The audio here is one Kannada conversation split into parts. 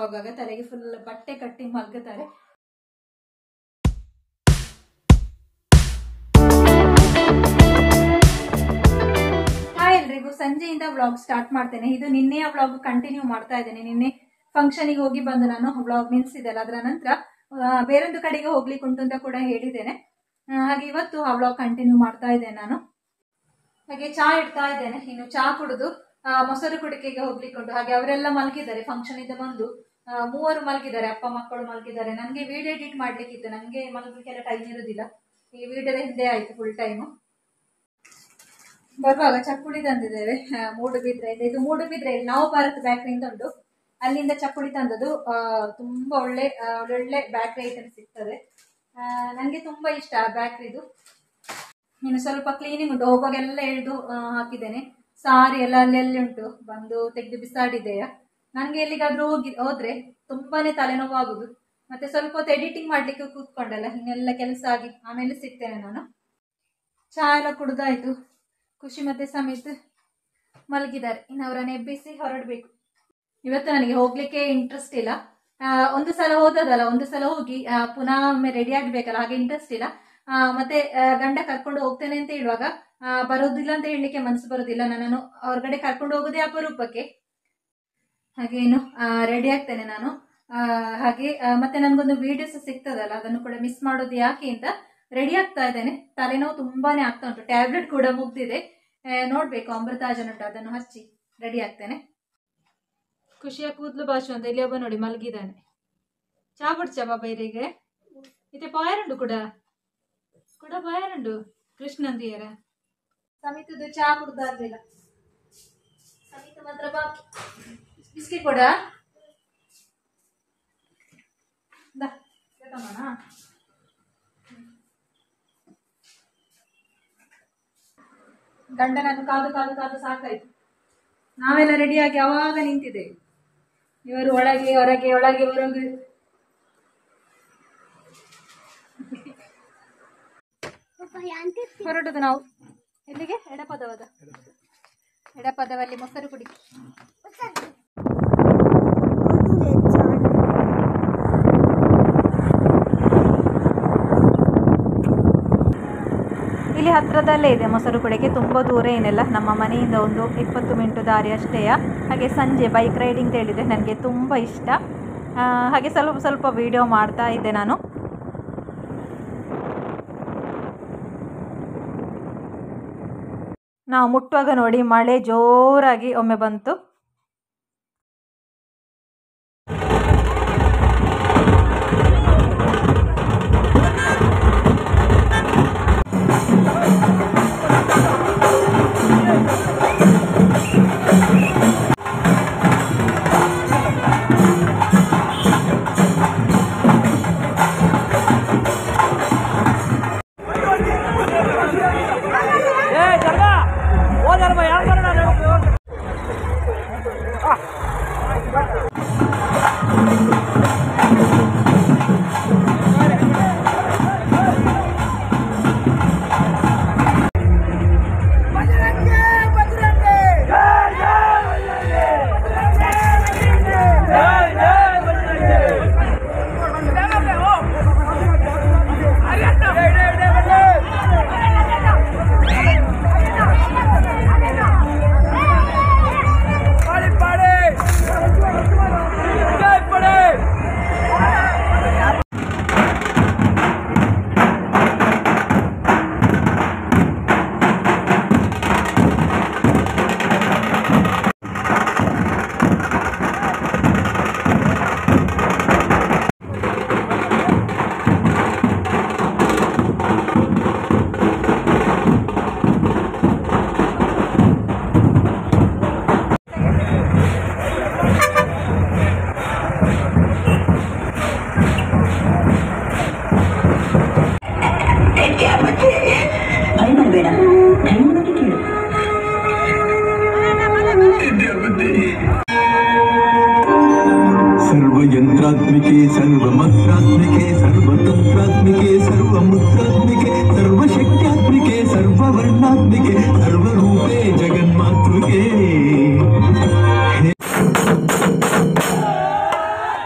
ವ್ಲಾಗ್ ಆಗ ತಲೆಗೆ ಫುಲ್ ಬಟ್ಟೆ ಕಟ್ಟಿ ಮಲ್ಗುತ್ತಾರೆ ಹಾಯ್ ಎಲ್ರಿಗೂ ಸಂಜೆಯಿಂದ ವ್ಲಾಗ್ ಸ್ಟಾರ್ಟ್ ಮಾಡ್ತೇನೆ ಇದು ನಿನ್ನೆಯ ವ್ಲಾಗ್ ಕಂಟಿನ್ಯೂ ಮಾಡ್ತಾ ಇದ್ದೇನೆ ನಿನ್ನೆ ಫಂಕ್ಷನಿಗೆ ಹೋಗಿ ಬಂದು ನಾನು ವ್ಲಾಗ್ ನಿಲ್ಸಿದ್ದೆಲ್ಲ ಅದರ ನಂತರ ಆ, ಬೇರೊಂದು ಕಡೆಗೆ ಹೋಗ್ಲಿಕ್ಕೆ ಉಂಟು ಅಂತ ಕೂಡ ಹೇಳಿದ್ದೇನೆ ಆ, ಹಾಗೆ ಇವತ್ತು ಆ ವ್ಲಾಗ್ ಕಂಟಿನ್ಯೂ ಮಾಡ್ತಾ ಇದ್ದೇನೆ ನಾನು ಹಾಗೆ ಚಾ ಇಡ್ತಾ ಇದ್ದೇನೆ ಇನ್ನು ಚಾ ಕುಡಿದು ಆ, ಮೊಸರು ಕುಡಿಕೆಗೆ ಹೋಗ್ಲಿಕ್ಕೆ ಉಂಟು ಹಾಗೆ ಅವರೆಲ್ಲ ಮಲಗಿದ್ದಾರೆ ಫಂಕ್ಷನ್ ಇಂದ ಬಂದು ಆ, ಮೂವರು ಮಲಗಿದ್ದಾರೆ ಅಪ್ಪ ಮಕ್ಕಳು ಮಲಗಿದ್ದಾರೆ ನನಗೆ ವಿಡಿಯೋ ಎಡಿಟ್ ಮಾಡ್ಲಿಕ್ಕಿತ್ತು ನನಗೆ ಮಲಗಲಿಕ್ಕೆಲ್ಲ ಟೈಮ್ ಇರೋದಿಲ್ಲ ಈ ವಿಡಿಯೋದ ಹಿಂದೆ ಆಯ್ತು ಫುಲ್ ಟೈಮು ಬರುವಾಗ ಚಕ್ಕುಳಿ ತಂದಿದ್ದೇವೆ ಆ, ಮೂಡುಬಿದ್ರೆ ಇದು ಇದು ಮೂಡುಬಿದ್ರೆ ಇಲ್ಲಿ ನವ ಭಾರತ್ ಬೇಕರಿ ಅಂತ ಉಂಟು ಅಲ್ಲಿಂದ ಚಕ್ಕುಳಿ ತಂದದ್ದು ಆ, ತುಂಬಾ ಒಳ್ಳೆ ಆ, ಒಳ್ಳೊಳ್ಳೆ ಬೇಕರಿ ಐಟಮ್ ಸಿಗ್ತದೆ ನನಗೆ ತುಂಬಾ ಇಷ್ಟ ಆ ಬೇಕರಿದು ಇನ್ನು ಸ್ವಲ್ಪ ಕ್ಲೀನಿಂಗ್ ಉಂಟು ಹೋಗುವಾಗೆಲ್ಲ ಎಳ್ದು ಆ, ಹಾಕಿದ್ದೇನೆ ಸಾರಿ ಎಲ್ಲ ಅಲ್ಲೆಲ್ಲಿ ಉಂಟು ಬಂದು ತೆಗೆದು ಬಿಸಾಡಿದೆಯಾ ನನಗೆ ಎಲ್ಲಿಗಾದ್ರೂ ಹೋಗಿ ಹೋದ್ರೆ ತುಂಬಾನೇ ತಲೆನೋವು ಆಗುದು ಮತ್ತೆ ಸ್ವಲ್ಪ ಹೊತ್ತು ಎಡಿಟಿಂಗ್ ಮಾಡ್ಲಿಕ್ಕೆ ಕೂತ್ಕೊಂಡಲ್ಲ ಇನ್ನೆಲ್ಲ ಕೆಲಸ ಆಗಿ ಆಮೇಲೆ ಸಿಗ್ತೇನೆ ನಾನು ಚಹಾ ಎಲ್ಲ ಕುಡ್ದಾಯ್ತು ಖುಷಿ ಮತ್ತೆ ಸಮೇತ ಮಲಗಿದ್ದಾರೆ ಇನ್ನು ಅವರನ್ನ ಎಬ್ಬಿಸಿ ಹೊರಡಬೇಕು ಇವತ್ತು ನನಗೆ ಹೋಗ್ಲಿಕ್ಕೆ ಇಂಟ್ರೆಸ್ಟ್ ಇಲ್ಲ ಆ, ಒಂದು ಸಲ ಹೋದದಲ್ಲ ಒಂದು ಸಲ ಹೋಗಿ ಆ, ಪುನಃ ಒಮ್ಮೆ ರೆಡಿ ಆಗ್ಬೇಕಲ್ಲ ಹಾಗೆ ಇಂಟ್ರೆಸ್ಟ್ ಇಲ್ಲ ಆ, ಮತ್ತೆ ಆ, ಗಂಡ ಕರ್ಕೊಂಡು ಹೋಗ್ತೇನೆ ಅಂತ ಹೇಳುವಾಗ ಆ, ಬರೋದಿಲ್ಲ ಅಂತ ಹೇಳಲಿಕ್ಕೆ ಮನಸ್ಸು ಬರೋದಿಲ್ಲ ನನ್ನನ್ನು ಹೊರಗಡೆ ಕರ್ಕೊಂಡು ಹೋಗೋದೇ ಅಪರೂಪಕ್ಕೆ ಹಾಗೆ ಏನು ರೆಡಿ ಆಗ್ತೇನೆ ನಾನು ಆ, ಹಾಗೆ ಆ, ಮತ್ತೆ ನನಗೊಂದು ವಿಡಿಯೋಸ್ ಸಿಗ್ತದಲ್ಲ ಅದನ್ನು ಕೂಡ ಮಿಸ್ ಮಾಡೋದು ಯಾಕೆ ಅಂತ ರೆಡಿ ಆಗ್ತಾ ಇದ್ದೇನೆ ತಲೆನೋವು ತುಂಬಾನೇ ಆಗ್ತಾ ಉಂಟು ಟ್ಯಾಬ್ಲೆಟ್ ಕೂಡ ಮುಗ್ದಿದೆ ಆ, ನೋಡ್ಬೇಕು ಅಮೃತಾಜನ್ ಉಂಟು ಅದನ್ನು ಹಚ್ಚಿ ರೆಡಿ ಆಗ್ತೇನೆ ಖುಷಿಯ ಕೂದಲು ಭಾಷೆ ಅಂತ ಇಲ್ಲಿ ಒಬ್ಬ ನೋಡಿ ಮಲಗಿದ್ದಾನೆ ಚಾ ಕುಡ್ಚ ಬಾಬೈರಿಗೆ ಇತ್ತೆ ಪಾಯರಂಡು ಕೂಡ ಕೂಡ ಪಾಯರಂಡು ಕೃಷ್ಣಂದಿಯರ ಸಮಿತದ್ದು ಚಾ ಕುಡ್ದಾರ್ಲಿಲ್ಲ ಸಮಿತ ಮಾತ್ರ ಬಾಕಿ ಬಿಸ್ಕೆಟ್ ಕೊಡ ದಾ, ತಗೊಂಬಣ. ಗಂಡನನ್ನು ಕಾದು ಕಾದು ಕಾದು ಸಾಕಾಯ್ತು ನಾವೆಲ್ಲ ರೆಡಿಯಾಗಿ ಅವಾಗ ನಿಂತಿದ್ದೇವೆ ಇವರು ಒಳಗೆ ಹೊರಗೆ ಒಳಗೆ ಹೊರಗೆ ಹೊರಡುದು ನಾವು ಎಲ್ಲಿಗೆ ಎಡಪದವದ ಎಡಪದವಲ್ಲಿ ಮೊಸರು ಕುಡಿ ಇಲ್ಲಿ ಹತ್ರದಲ್ಲೇ ಇದೆ ಮೊಸರು ಕುಡಿಗೆ ತುಂಬ ದೂರ ಏನಿಲ್ಲ ನಮ್ಮ ಮನೆಯಿಂದ ಒಂದು ಇಪ್ಪತ್ತು ಮಿನಿಟ್ ದಾರಿ ಅಷ್ಟೇಯ ಹಾಗೆ ಸಂಜೆ ಬೈಕ್ ರೈಡಿಂಗ್ ಹೇಳಿದರೆ ನನಗೆ ತುಂಬ ಇಷ್ಟ ಆ, ಹಾಗೆ ಸ್ವಲ್ಪ ಸ್ವಲ್ಪ ವಿಡಿಯೋ ಮಾಡ್ತಾ ಇದ್ದೆ ನಾನು ನಾವು ಮುಟ್ಟುವಾಗ ನೋಡಿ ಮಳೆ ಜೋರಾಗಿ ಒಮ್ಮೆ ಬಂತು ಭಯ ಮಾಡಬೇಡ ಧೈರ್ಯವಾಗಿ ಕೇಳು सर्वयन्त्रात्मिके सर्वमन्त्रात्मिके सर्वतन्त्रात्मिके सर्वमुद्रात्मिके सर्वशक्त्यात्मिके सर्ववर्णात्मिके सर्वरूपे जगन्मातृके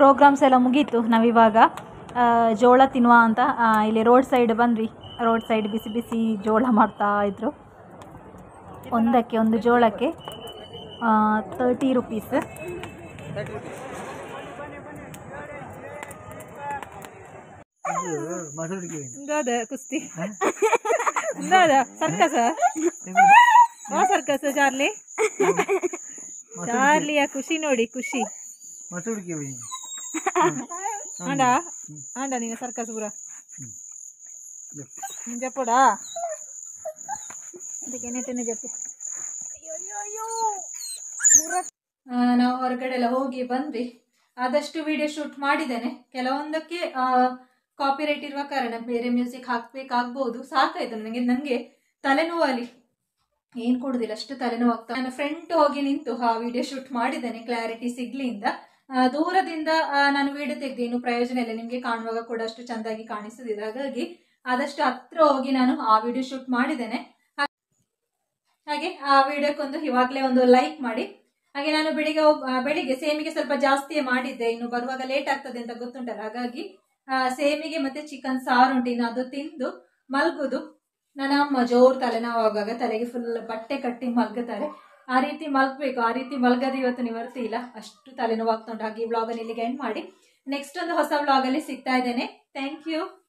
ಪ್ರೋಗ್ರಾಮ್ಸ್ ಎಲ್ಲ ಮುಗೀತು ನಾವಿವಾಗ ಆ, ಜೋಳ ತಿನ್ನುವ ಅಂತ ಆ, ಇಲ್ಲಿ ರೋಡ್ ಸೈಡ್ ಬಂದ್ವಿ ರೋಡ್ ಸೈಡ್ ಬಿಸಿ ಬಿಸಿ ಜೋಳ ಮಾಡ್ತಾ ಇದ್ರು ಒಂದಕ್ಕೆ ಒಂದು ಜೋಳಕ್ಕೆ ತರ್ಟಿ ರುಪೀಸ್ ಇಂದಾದ ಕುಸ್ತಿ ಇಂದಾದ ಸರ್ಕಸ ವಾ ಸರ್ಕಸ್ ಚಾರ್ಲಿ ಚಾರ್ಲಿಯ ಖುಷಿ ನೋಡಿ ಖುಷಿ ಆಂಡ ಆಂಡ ನೀನು ಸರ್ಕಸ್ ಪೂರ ನೀನು చెప్పడా ಅದಕ್ಕೆ ನೆಟ್ಟಿನ చెప్పు ನಾವು ಹೊರಗಡೆ ಎಲ್ಲ ಹೋಗಿ ಬಂದ್ವಿ ಆದಷ್ಟು ವಿಡಿಯೋ ಶೂಟ್ ಮಾಡಿದ್ದೇನೆ ಕೆಲವೊಂದಕ್ಕೆ ಕಾಪಿರೈಟ್ ಇರುವ ಕಾರಣ ಬೇರೆ ಮ್ಯೂಸಿಕ್ ಹಾಕ್ಬೇಕಾಗ್ಬೋದು ಸಾಕಾಯ್ತು ನನಗೆ ನನಗೆ ತಲೆನೋವಲ್ಲಿ ಏನು ಕೊಡುದಿಲ್ಲ ಅಷ್ಟು ತಲೆನೋವು ಆಗ್ತಾ ನಾನು ಫ್ರಂಟ್ ಹೋಗಿ ನಿಂತು ಆ ವಿಡಿಯೋ ಶೂಟ್ ಮಾಡಿದ್ದೇನೆ ಕ್ಲಾರಿಟಿ ಸಿಗ್ಲಿಂದ ಆ, ದೂರದಿಂದ ಆ, ನಾನು ವಿಡಿಯೋ ತೆಗೆದು ಏನು ಪ್ರಯೋಜನ ಇಲ್ಲ ನಿಮಗೆ ಕಾಣುವಾಗ ಕೂಡ ಅಷ್ಟು ಚೆಂದಾಗಿ ಕಾಣಿಸುದಿಲ್ಲ ಹಾಗಾಗಿ ಆದಷ್ಟು ಹತ್ರ ಹೋಗಿ ನಾನು ಆ ವಿಡಿಯೋ ಶೂಟ್ ಮಾಡಿದ್ದೇನೆ ಹಾ- ಹಾಗೆ ಆ ವಿಡಿಯೋಕ್ಕೊಂದು ಇವಾಗಲೇ ಒಂದು ಲೈಕ್ ಮಾಡಿ ಹಾಗೆ ನಾನು ಬೆಳಿಗ್ಗೆ ಹೋಗ್- ಆ, ಬೆಳಿಗ್ಗೆ ಸೇಮಿಗೆ ಸ್ವಲ್ಪ ಜಾಸ್ತಿಯೇ ಮಾಡಿದ್ದೆ ಇನ್ನು ಬರುವಾಗ ಲೇಟ್ ಆಗ್ತದೆ ಅಂತ ಗೊತ್ತುಂಟಲ್ಲ ಹಾಗಾಗಿ ಆ, ಸೇಮಿಗೆ ಮತ್ತೆ ಚಿಕನ್ ಸಾರು ಉಂಟು ಇನ್ನು ಅದು ತಿಂದು ಮಲ್ಗುದು ನನ್ನ ಅಮ್ಮ ಜೋರು ತಲೆನೋವು ಆಗುವಾಗ ತಲೆಗೆ ಫುಲ್ ಬಟ್ಟೆ ಕಟ್ಟಿ ಮಲ್ಗುತ್ತಾರೆ ಆ ರೀತಿ ಮಲ್ಗಬೇಕು ಆ ರೀತಿ ಮಲ್ಗದ ಇವತ್ತು ನಿವರ್ತಿ ಇಲ್ಲ ಅಷ್ಟು ತಲೆನೋವು ಆಗ್ತಾ ಉಂಟು ಹಾಗೆ ಈ ವ್ಲಾಗನ್ನು ಇಲ್ಲಿಗೆ ಎಂಡ್ ಮಾಡಿ ನೆಕ್ಸ್ಟ್ ಒಂದು ಹೊಸ ವ್ಲಾಗಲ್ಲಿ ಸಿಗ್ತಾ ಇದ್ದೇನೆ ಥ್ಯಾಂಕ್ ಯು